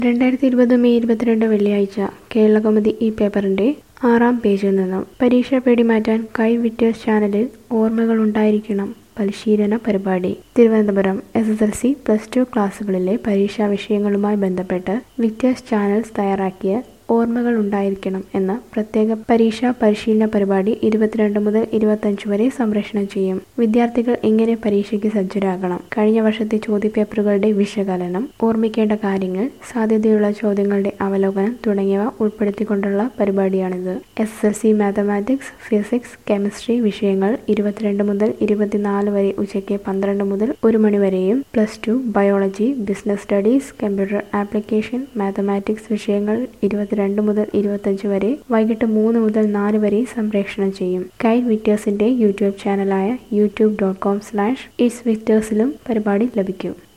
രണ്ടായിരത്തി ഇരുപത് മെയ് ഇരുപത്തിരണ്ട് വെള്ളിയാഴ്ച കേരളകൗമുദി ഈ പേപ്പറിന്റെ ആറാം പേജിൽ നിന്നും പരീക്ഷ പേടി മാറ്റാൻ കൈ വിറ്റേഴ്സ് ചാനലിൽ ഓർമ്മകൾ ഉണ്ടായിരിക്കണം പരിശീലന പരിപാടി Thiruvananthapuram S S L C plus two ക്ലാസ്സുകളിലെ പരീക്ഷാ വിഷയങ്ങളുമായി ബന്ധപ്പെട്ട് വിക്ടേഴ്സ് ചാനൽസ് തയ്യാറാക്കിയ ഓർമ്മകൾ ഉണ്ടായിരിക്കണം എന്ന പ്രത്യേക പരീക്ഷാ പരിശീലന പരിപാടി ഇരുപത്തിരണ്ട് മുതൽ ഇരുപത്തഞ്ച് വരെ സംപ്രേഷണം ചെയ്യും വിദ്യാർത്ഥികൾ എങ്ങനെ പരീക്ഷയ്ക്ക് സജ്ജരാകണം കഴിഞ്ഞ വർഷത്തെ ചോദ്യപേപ്പറുകളുടെ വിശകലനം ഓർമ്മിക്കേണ്ട കാര്യങ്ങൾ സാധ്യതയുള്ള ചോദ്യങ്ങളുടെ അവലോകനം തുടങ്ങിയവ ഉൾപ്പെടുത്തിക്കൊണ്ടുള്ള പരിപാടിയാണിത് S S L C mathematics physics chemistry വിഷയങ്ങൾ ഇരുപത്തിരണ്ട് മുതൽ ഇരുപത്തിനാല് വരെ ഉച്ചയ്ക്ക് പന്ത്രണ്ട് മുതൽ ഒരു മണി വരെയും plus two biology business studies computer application mathematics വിഷയങ്ങൾ ഇരുപത്തിരണ്ട് മുതൽ ഇരുപത്തഞ്ച് വരെ വൈകിട്ട് മൂന്ന് മുതൽ നാല് വരെ സംപ്രേഷണം ചെയ്യും കൈറ്റ് വിക്ടേഴ്സിന്റെ യൂട്യൂബ് ചാനലായ YouTube dot com slash its വിക്ടേഴ്സിലും പരിപാടി ലഭിക്കും